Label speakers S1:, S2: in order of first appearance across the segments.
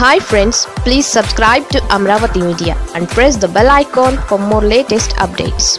S1: hi friends please subscribe to Amaravati media and press the bell icon for more latest updates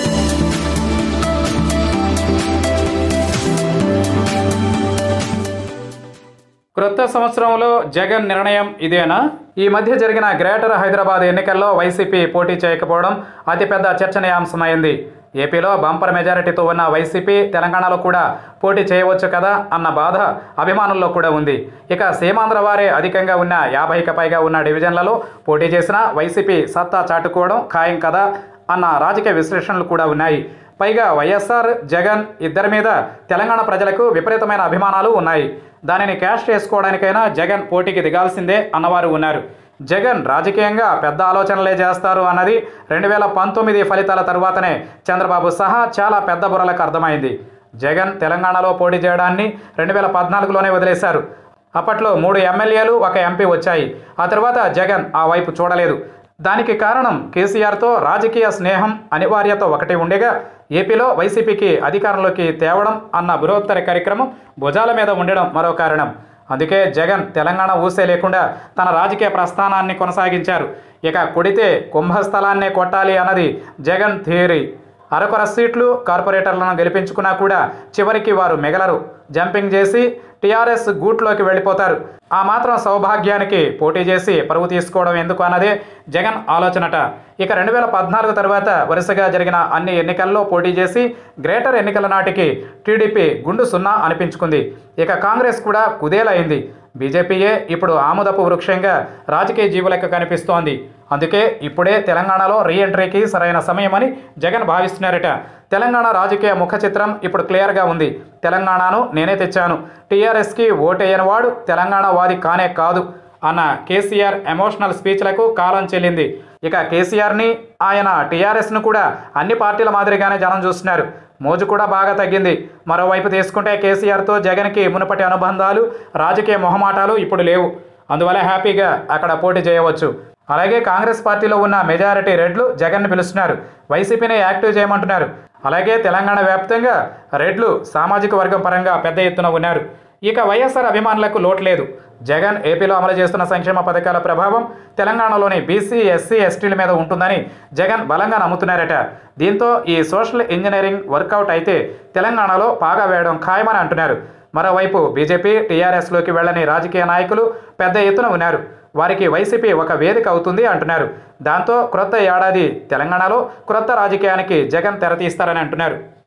S2: క్రొత్త సంవత్సరంలో జగన్ నిర్ణయం ఇదేనా ఈ మధ్య జరిగిన గ్రేటర్ హైదరాబాద్ ఎన్నికల్లో వైసీపీ పోటీ చేయకపోవడం అతిపెద్ద చర్చనీయాంశమైంది ఏపీలో బంపర్ మెజారిటీతో ఉన్న వైసీపీ తెలంగాణలో కూడా పోటీ చేయవచ్చు కదా అన్న బాధ అభిమానుల్లో కూడా ఉంది ఇక సీమాంధ్ర వారే అధికంగా ఉన్న యాభైకి పైగా ఉన్న డివిజన్లలో పోటీ చేసిన వైసీపీ సత్తా చాటుకోవడం ఖాయం కదా అన్న రాజకీయ విశ్లేషణలు కూడా ఉన్నాయి పైగా వైఎస్ఆర్ జగన్ ఇద్దరి మీద తెలంగాణ ప్రజలకు విపరీతమైన అభిమానాలు ఉన్నాయి దానిని క్యాష్ చేసుకోవడానికైనా జగన్ పోటీకి దిగాల్సిందే అన్నవారు ఉన్నారు జగన్ రాజకీయంగా పెద్ద ఆలోచనలే చేస్తారు అన్నది రెండు వేల పంతొమ్మిది ఫలితాల తరువాతనే చంద్రబాబు సహా చాలా పెద్ద బుర్రలకు అర్థమైంది జగన్ తెలంగాణలో పోటీ చేయడాన్ని రెండు వేల పద్నాలుగులోనే వదిలేశారు అప్పట్లో మూడు ఎమ్మెల్యేలు ఒక ఎంపీ వచ్చాయి ఆ తర్వాత జగన్ ఆ వైపు చూడలేదు దానికి కారణం కేసీఆర్తో రాజకీయ స్నేహం అనివార్యత ఒకటి ఉండేగా ఏపీలో వైసీపీకి అధికారంలోకి తేవడం అన్న బృహత్తర కార్యక్రమం భుజాల మీద ఉండడం మరో కారణం అందుకే జగన్ తెలంగాణ ఊసే లేకుండా తన రాజకీయ ప్రస్థానాన్ని కొనసాగించారు ఇక కొడితే కుంభస్థలాన్నే కొట్టాలి అన్నది జగన్ థియరీ అరకొర సీట్లు కార్పొరేటర్లను గెలిపించుకున్నా కూడా చివరికి వారు మిగలరు జంపింగ్ చేసి టీఆర్ఎస్ గూట్లోకి వెళ్ళిపోతారు ఆ మాత్రం సౌభాగ్యానికి పోటీ చేసి పరువు తీసుకోవడం ఎందుకు అన్నదే జగన్ ఆలోచనట ఇక రెండు వేల పద్నాలుగు తర్వాత వరుసగా జరిగిన అన్ని ఎన్నికల్లో పోటీ చేసి గ్రేటర్ ఎన్నికల నాటికి టీడీపీ గుండు సున్నా అనిపించుకుంది ఇక కాంగ్రెస్ కూడా కుదేలైంది బీజేపీయే ఇప్పుడు ఆముదపు వృక్షంగా రాజకీయ జీవులెక్క కనిపిస్తోంది అందుకే ఇప్పుడే తెలంగాణలో రీఎంట్రీకి సరైన సమయమని జగన్ భావిస్తున్నారట తెలంగాణ రాజకీయ ముఖ చిత్రం ఇప్పుడు క్లియర్గా ఉంది తెలంగాణను నేనే తెచ్చాను టీఆర్ఎస్కి ఓటేయని వాడు తెలంగాణ వాది కానే కాదు అన్న కేసీఆర్ ఎమోషనల్ స్పీచ్లకు కాలం చెల్లింది ఇక కేసీఆర్ని ఆయన టీఆర్ఎస్ను కూడా అన్ని పార్టీల మాదిరిగానే జనం చూస్తున్నారు మోజు కూడా బాగా తగ్గింది మరోవైపు తీసుకుంటే కేసీఆర్తో జగన్కి మునుపటి అనుబంధాలు రాజకీయ మొహమాటాలు ఇప్పుడు లేవు అందువల్ల హ్యాపీగా అక్కడ పోటీ చేయవచ్చు అలాగే కాంగ్రెస్ పార్టీలో ఉన్న మెజారిటీ రెడ్లు జగన్ని పిలుస్తున్నారు వైసీపీని యాక్టివ్ చేయమంటున్నారు అలాగే తెలంగాణ వ్యాప్తంగా రెడ్లు సామాజిక వర్గం పరంగా పెద్ద ఎత్తున ఉన్నారు ఇక వైఎస్ఆర్ అభిమానులకు లోటు లేదు జగన్ ఏపీలో అమలు చేస్తున్న సంక్షేమ పథకాల ప్రభావం తెలంగాణలోని బీసీ ఎస్సీ ఎస్టీల మీద ఉంటుందని జగన్ బలంగా నమ్ముతున్నారట దీంతో ఈ సోషల్ ఇంజనీరింగ్ వర్కౌట్ అయితే తెలంగాణలో పాగా వేయడం ఖాయమని అంటున్నారు మరోవైపు బీజేపీ టీఆర్ఎస్లోకి వెళ్ళని రాజకీయ నాయకులు పెద్ద ఎత్తున ఉన్నారు వారికి వైసీపీ ఒక వేదిక అవుతుంది అంటున్నారు దాంతో క్రొత్త ఏడాది తెలంగాణలో క్రొత్త రాజకీయానికి జగన్ తెరతీస్తారని అంటున్నారు